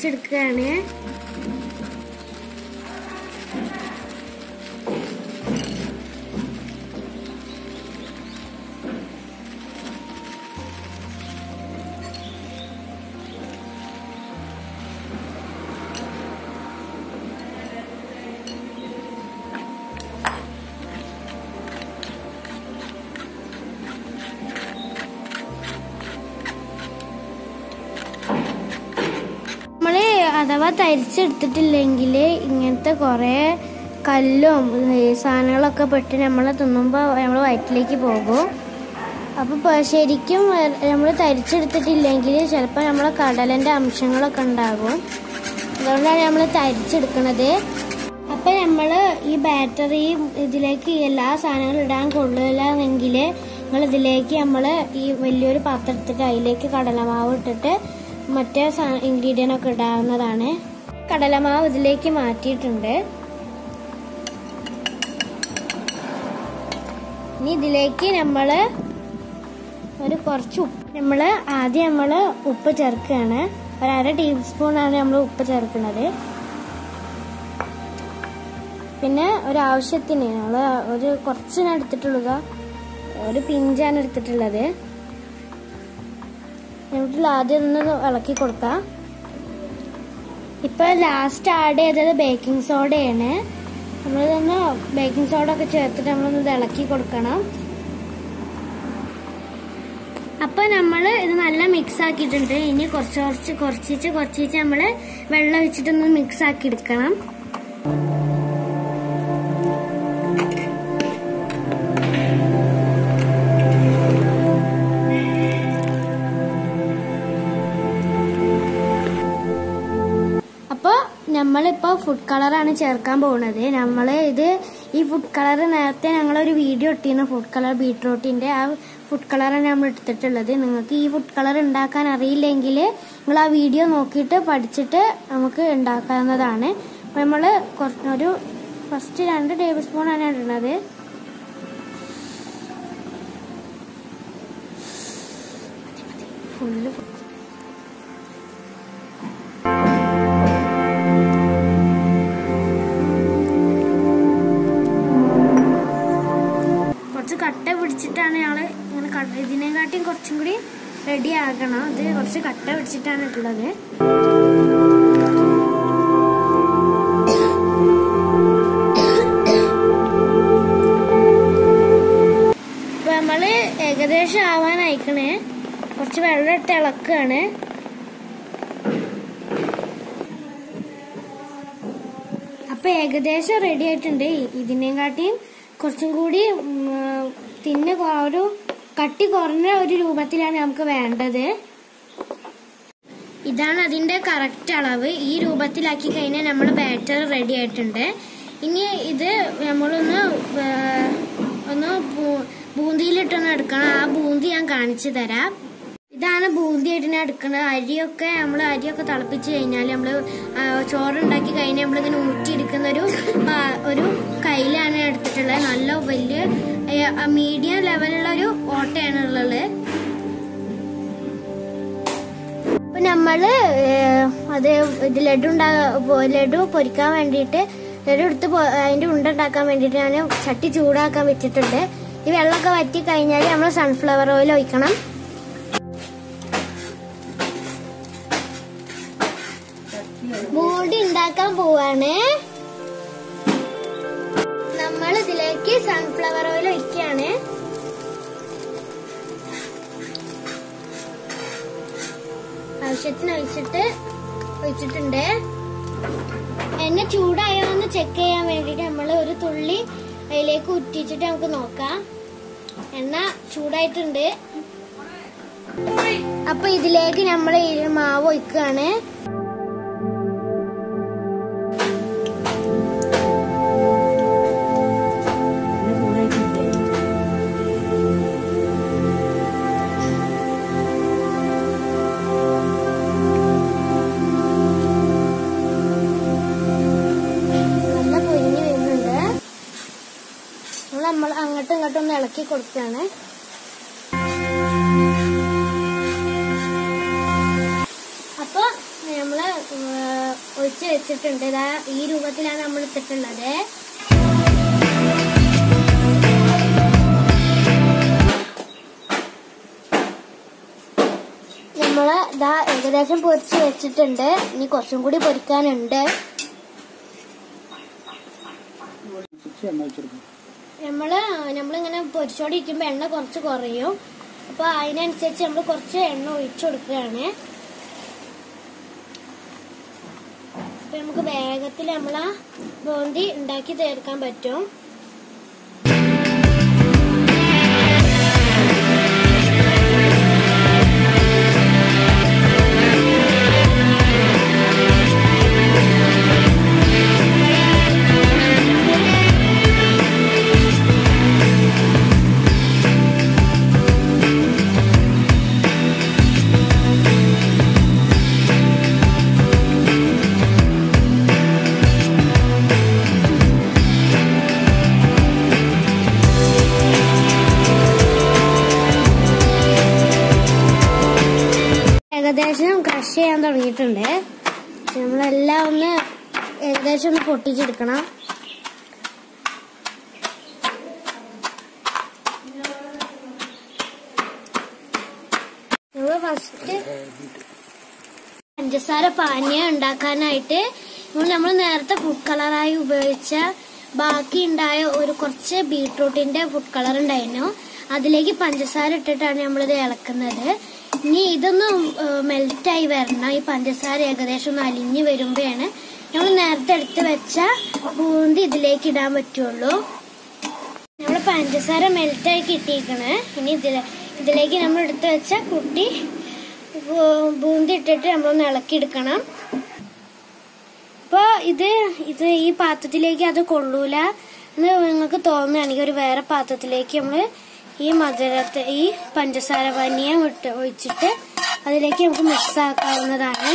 അരിച്ചെടുക്കുകയാണ് നമ്മൾ അഥവാ തരിച്ചെടുത്തിട്ടില്ലെങ്കിൽ ഇങ്ങനത്തെ കുറേ കല്ലും ഏ, സാധനങ്ങളൊക്കെ പെട്ട് നമ്മൾ തിന്നുമ്പോൾ നമ്മൾ വയറ്റിലേക്ക് പോകും അപ്പോൾ ശരിക്കും നമ്മൾ തരിച്ചെടുത്തിട്ടില്ലെങ്കിൽ ചിലപ്പോൾ നമ്മളെ കടലിൻ്റെ അംശങ്ങളൊക്കെ ഉണ്ടാകും അതുകൊണ്ടാണ് നമ്മൾ തരിച്ചെടുക്കുന്നത് അപ്പം നമ്മൾ ഈ ബാറ്ററി ഇതിലേക്ക് എല്ലാ സാധനങ്ങളും ഇടാൻ കൊള്ളില്ല എങ്കിൽ നിങ്ങൾ ഇതിലേക്ക് നമ്മൾ ഈ വലിയൊരു പാത്രം എടുത്തിട്ട് അതിലേക്ക് കടലമാവ് ഇട്ടിട്ട് മറ്റേ ഇൻഗ്രീഡിയൻ്റ് ഒക്കെ ഇടാവുന്നതാണ് കടലമാവ് ഇതിലേക്ക് മാറ്റിയിട്ടുണ്ട് ഇനി ഇതിലേക്ക് നമ്മൾ ഒരു കുറച്ച് ഉപ്പ് നമ്മൾ ആദ്യം നമ്മൾ ഉപ്പ് ചേർക്കുകയാണ് ഒരു അര ടീസ്പൂണാണ് നമ്മൾ ഉപ്പ് ചേർക്കുന്നത് പിന്നെ ഒരു ആവശ്യത്തിന് നമ്മൾ ഒരു കുറച്ചിനാണ് എടുത്തിട്ടുള്ളത് ഒരു പിഞ്ചാണ് എടുത്തിട്ടുള്ളത് നമുക്ക് ആദ്യം ഒന്ന് ഇളക്കി കൊടുക്കാം ഇപ്പൊ ലാസ്റ്റ് ആഡ് ചെയ്തത് ബേക്കിംഗ് സോഡയാണ് നമ്മളിതൊന്ന് ബേക്കിംഗ് സോഡ ഒക്കെ ചേർത്തിട്ട് നമ്മളൊന്ന് ഇളക്കി കൊടുക്കണം അപ്പൊ നമ്മൾ ഇത് നല്ല മിക്സ് ആക്കിയിട്ടുണ്ട് ഇനി കുറച്ച് കുറച്ച് കുറച്ചിച്ച് കുറച്ചിച്ച് നമ്മൾ വെള്ളം ഒഴിച്ചിട്ടൊന്ന് മിക്സ് ആക്കി എടുക്കണം അപ്പോൾ നമ്മളിപ്പോൾ ഫുഡ് കളറാണ് ചേർക്കാൻ പോകുന്നത് നമ്മൾ ഇത് ഈ ഫുഡ് കളർ നേരത്തെ ഞങ്ങളൊരു വീഡിയോ ഇട്ടിരുന്നു ഫുഡ് കളർ ബീട്രൂട്ടിൻ്റെ ആ ഫുഡ് കളറാണ് നമ്മൾ എടുത്തിട്ടുള്ളത് നിങ്ങൾക്ക് ഈ ഫുഡ് കളർ ഉണ്ടാക്കാൻ അറിയില്ലെങ്കിൽ നിങ്ങൾ ആ വീഡിയോ നോക്കിയിട്ട് പഠിച്ചിട്ട് നമുക്ക് ഉണ്ടാക്കാവുന്നതാണ് നമ്മൾ ഒരു ഫസ്റ്റ് രണ്ട് ടേബിൾ സ്പൂണാണ് ഇടുന്നത് ഫുള്ള് കുറച്ച് കട്ട പിടിച്ചിട്ടാണ് ഞങ്ങള് ഇങ്ങനെ ക- ഇതിനെക്കാട്ടിയും കുറച്ചും കൂടി റെഡി ആക്കണം ഇത് കുറച്ച് കട്ട പിടിച്ചിട്ടാണ് ഉള്ളത് ഇപ്പൊ നമ്മള് ഏകദേശം ആവാനായിക്കണേ കുറച്ച് വെള്ളം എടുത്ത് ഇളക്കുകയാണ് അപ്പൊ ഏകദേശം റെഡി ആയിട്ടുണ്ട് ഇതിനെയും കാട്ടിയും കുറച്ചും കൂടി ഉം, തിന്ന് കൊ- ഒരു കട്ടി കുറഞ്ഞ ഒരു രൂപത്തിലാണ് നമുക്ക് വേണ്ടത് ഇതാണ് അതിന്റെ കറക്റ്റ് അളവ് ഈ രൂപത്തിലാക്കി കഴിഞ്ഞാൽ നമ്മൾ ബാറ്റർ റെഡി ആയിട്ടുണ്ട് ഇനി ഇത് നമ്മളൊന്ന് ഏ, ഒന്ന് ബൂ- ബൂന്തിയിലിട്ടൊന്ന് എടുക്കണം ആ ബൂന്തി ഞാൻ കാണിച്ചു തരാം ഇതാണ് ബൂന്തി ആയിട്ട് ഞാൻ എടുക്കുന്നത് അരിയൊക്കെ നമ്മൾ അരിയൊക്കെ തിളപ്പിച്ച് കഴിഞ്ഞാൽ നമ്മൾ ചോറുണ്ടാക്കി കഴിഞ്ഞാൽ നമ്മളിങ്ങനെ ഊറ്റിയെടുക്കുന്ന ഒരു ആ, ഒരു കയ്യിലാണ് ഞാൻ എടുത്തിട്ടുള്ളത് നല്ല വലിയ മീഡിയം ലെവലുള്ള ഒരു ഓട്ടയാണ് ഉള്ളത് അപ്പൊ നമ്മള് ഏഹ്, അത് ഇത് ലഡു ഉണ്ടാ പൊ- ലഡു പൊരിക്കാൻ വേണ്ടിയിട്ട് ലഡു എടുത്ത് പൊ- അതിന്റെ ഉണ്ട ഉണ്ടാക്കാൻ വേണ്ടിയിട്ട് ഞാൻ ചട്ടി ചൂടാക്കാൻ വെച്ചിട്ടുണ്ട് ഈ വെള്ളമൊക്കെ വറ്റി കഴിഞ്ഞാൽ നമ്മൾ സൺഫ്ലവർ ഓയിൽ ഒഴിക്കണം ബോഡി ഉണ്ടാക്കാൻ പോവാണ് നമ്മൾ ഇതിലേക്ക് സൺഫ്ലവർ ഓയിൽ ഒഴിക്കുകയാണ് ആവശ്യത്തിന് ഒഴിച്ചിട്ട് ഒഴിച്ചിട്ടുണ്ട് എണ്ണ ചൂടായോ എന്ന് ചെക്ക് ചെയ്യാൻ വേണ്ടിട്ട് നമ്മൾ ഒരു തുള്ളി അതിലേക്ക് ഉറ്റിച്ചിട്ട് നമുക്ക് നോക്കാം എണ്ണ ചൂടായിട്ടുണ്ട് അപ്പൊ ഇതിലേക്ക് നമ്മൾ ഈ മാവ് ഒഴിക്കുകയാണ് നല്ല പൊരിഞ്ഞ് വരുന്നുണ്ട് നമ്മൾ നമ്മൾ അങ്ങോട്ടും ഇങ്ങോട്ടും ഒന്ന് ഇളക്കി കൊടുക്കുകയാണ് അപ്പൊ നമ്മള് ഏഹ്, ഒഴിച്ച് വെച്ചിട്ടുണ്ട് ഇതാ ഈ രൂപത്തിലാണ് നമ്മൾ ഇട്ടിട്ടുള്ളത് നമ്മള് ഇതാ ഏകദേശം പൊരിച്ച് വെച്ചിട്ടുണ്ട് ഇനി കുറച്ചും കൂടി പൊരിക്കാനുണ്ട് എണ്ണ വെച്ചെടുക്കും നമ്മള് നമ്മളിങ്ങനെ പൊരിച്ചോണ്ടിരിക്കുമ്പോ എണ്ണ കുറച്ച് കുറയും അപ്പൊ അതിനനുസരിച്ച് നമ്മൾ കുറച്ച് എണ്ണ ഒഴിച്ചു കൊടുക്കുകയാണ് അപ്പൊ നമുക്ക് വേഗത്തിൽ നമ്മളാ ബോന്തി ഉണ്ടാക്കി തീർക്കാൻ പറ്റും ഏകദേശം ക്രഷ് ചെയ്യാൻ തുടങ്ങിയിട്ടുണ്ട് നമ്മളെല്ലാം ഒന്ന് ഏകദേശം ഒന്ന് പൊട്ടിച്ചെടുക്കണം നമ്മള് ഫസ്റ്റ് പഞ്ചസാര പാനീയം ഉണ്ടാക്കാനായിട്ട് നമ്മൾ നമ്മൾ നേരത്തെ ഫുഡ് കളറായി ഉപയോഗിച്ച ബാക്കി ഉണ്ടായ ഒരു കുറച്ച് ബീട്രൂട്ടിന്റെ ഫുഡ് കളർ ഉണ്ടായിരുന്നു അതിലേക്ക് പഞ്ചസാര ഇട്ടിട്ടാണ് നമ്മളിത് ഇളക്കുന്നത് ഇനി ഇതൊന്ന് മെൽറ്റായി വരണം ഈ പഞ്ചസാര ഏകദേശം ഒന്ന് അലിഞ്ഞു വരുമ്പോഴാണ് നമ്മൾ നേരത്തെ എടുത്ത് വെച്ച ബൂന്തി ഇതിലേക്ക് ഇടാൻ പറ്റുള്ളൂ നമ്മൾ പഞ്ചസാര മെൽറ്റായി കിട്ടിയിരിക്കണ് ഇനി ഇതിലെ ഇതിലേക്ക് നമ്മൾ എടുത്ത് വെച്ച കുട്ടി ബൂ- ബൂന്തി ഇട്ടിട്ട് നമ്മളൊന്ന് ഇളക്കിയെടുക്കണം അപ്പോൾ ഇത് ഇത് ഈ പാത്രത്തിലേക്ക് അത് കൊള്ളൂല എന്ന് നിങ്ങൾക്ക് തോന്നുകയാണെങ്കിൽ ഒരു വേറെ പാത്രത്തിലേക്ക് നമ്മൾ ഈ മധുരത്തെ ഈ പഞ്ചസാര പനിയം ഇട്ട് ഒഴിച്ചിട്ട് അതിലേക്ക് നമുക്ക് മിക്സ് ആക്കാവുന്നതാണ്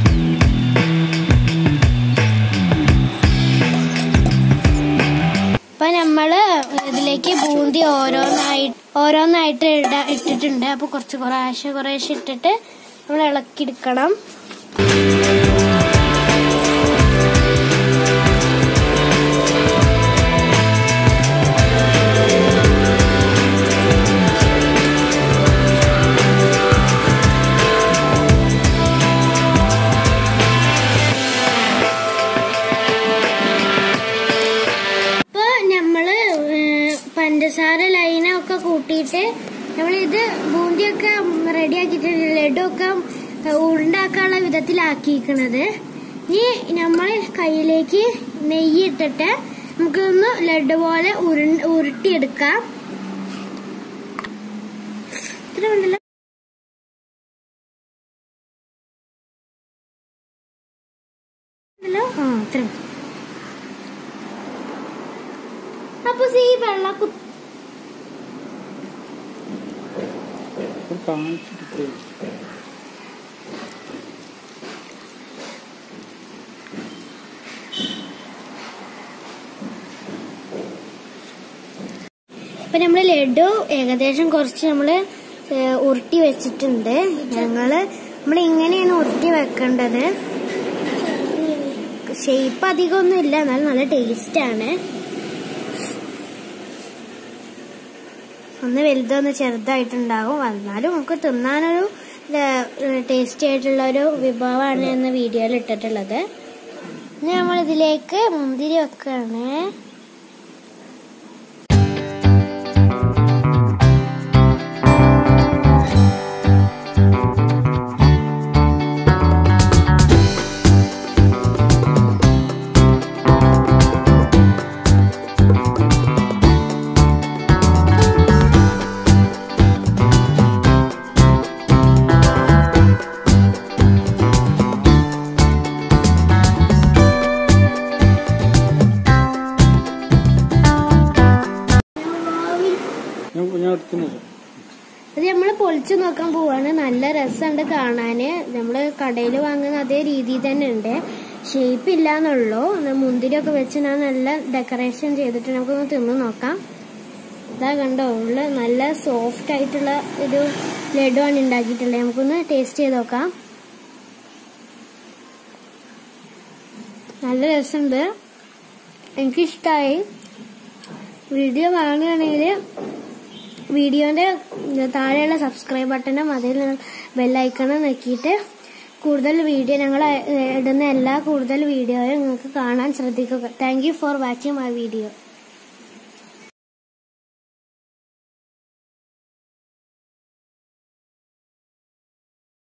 അപ്പൊ നമ്മള് ഇതിലേക്ക് ബൂന്തി ഓരോന്നായി ഓരോന്നായിട്ട് ഇട ഇട്ടിട്ടുണ്ട് അപ്പൊ കുറച്ച് കുറേശ്ശെ കുറേശ്ശെ ഇട്ടിട്ട് നമ്മൾ ഇളക്കിയെടുക്കണം ഇപ്പൊ നമ്മള് ഏഹ്, പഞ്ചസാര ലൈനൊക്കെ കൂട്ടിയിട്ട് നമ്മളിത് ബൂന്തിയൊക്കെ റെഡി ആക്കിയിട്ടുണ്ട് ലഡു ഒക്കെ ഉണ്ടാക്കാനുള്ള വിധത്തിലാക്കിയിരിക്കണത് ഇനി നമ്മൾ കയ്യിലേക്ക് നെയ്യ് ഇട്ടിട്ട് നമുക്കൊന്ന് ലഡു പോലെ ഉരു ഉരുട്ടിയെടുക്കാം ഇത്ര ഉണ്ടല്ലോ ഉണ്ടല്ലോ? ആ ഇത്ര മതി. അപ്പൊ ഈ വെള്ള കു- കാണിച്ചിട്ട് ഇപ്പൊ നമ്മള് ലഡു ഏകദേശം കുറച്ച് നമ്മള് ഏഹ്, ഉരുട്ടി വെച്ചിട്ടുണ്ട് ഞങ്ങള് നമ്മൾ ഇങ്ങനെയാണ് ഉരുട്ടി വെക്കേണ്ടത് ഷേപ്പ് അധികമൊന്നും ഇല്ല എന്നാലും നല്ല ടേസ്റ്റ് ആണ് ഒന്ന് വലുതൊന്ന് ചെറുതായിട്ടുണ്ടാകും എന്നാലും നമുക്ക് തിന്നാനൊരു ടേസ്റ്റി ആയിട്ടുള്ള ഒരു വിഭവമാണ് എന്ന് വീഡിയോയിൽ ഇട്ടിട്ടുള്ളത് ഇനി നമ്മൾ ഇതിലേക്ക് മുന്തിരി വെക്കുകയാണ് ഞാൻ ഞാൻ എടുക്കുന്നത് അത് നമ്മൾ പൊളിച്ചു നോക്കാൻ പോവാണ് നല്ല രസമുണ്ട് കാണാന് നമ്മള് കടയിൽ വാങ്ങുന്ന അതേ രീതിയിൽ തന്നെ ഉണ്ട് ഷേപ്പ് ഇല്ലാന്നുള്ളൂ മുന്തിരിയൊക്കെ വെച്ച് ഞാൻ നല്ല ഡെക്കറേഷൻ ചെയ്തിട്ട് നമുക്കൊന്ന് തിന്നു നോക്കാം ഇതാ കണ്ടോ ഉള്ള നല്ല സോഫ്റ്റ് ആയിട്ടുള്ള ഒരു ലഡു ആണ് ഉണ്ടാക്കിയിട്ടുള്ളത് നമുക്കൊന്ന് ടേസ്റ്റ് ചെയ്ത് നോക്കാം നല്ല രസമുണ്ട് എനിക്കിഷ്ടമായി വീഡിയോ കാണുകയാണെങ്കിൽ വീഡിയോന്റെ താഴെയുള്ള സബ്സ്ക്രൈബ് ബട്ടണും അതിൽ ബെല്ലൈക്കണം നോക്കിയിട്ട് കൂടുതൽ വീഡിയോ ഞങ്ങൾ ഇടുന്ന എല്ലാ കൂടുതൽ വീഡിയോയും നിങ്ങൾക്ക് കാണാൻ ശ്രദ്ധിക്കുക thank you for watching my video